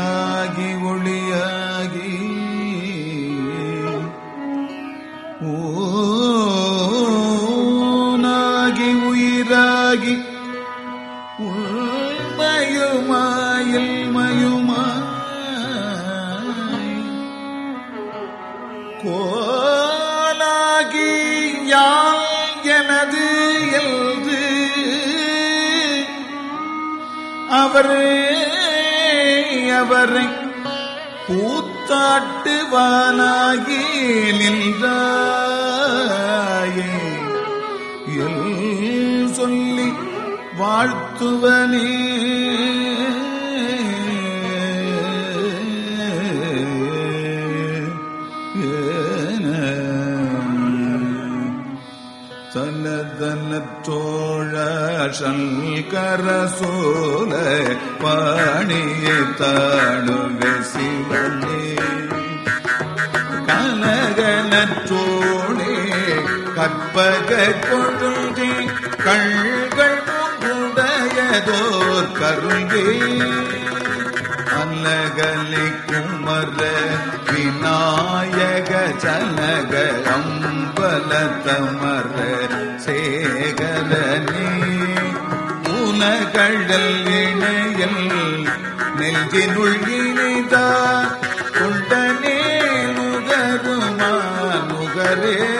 ஒளியாகி ஒளியாகி ஊனாகி உயிராகி உள்மயுமாயில் மயுமாய் கோலாகி யாழ் எனது என்று அவரே அவரை கூத்தாட்டுவானாகி நின்றாயே எல் சொல்லி வாழ்த்துவனே தனதனத்தோழ சங்கர சோல பாணிய தாடுக சிவனே கனகனற்றோடே கற்பக கொழுந்தே கண்கள் உடையதோர் கருங்கே அல்லகலி குமர விநாயக ஜனக அம்பல தமர சேகரனே உனகழல் இணையல் நெஞ்சினுள் இணைதா கொண்டனே நுகருமா நுகரே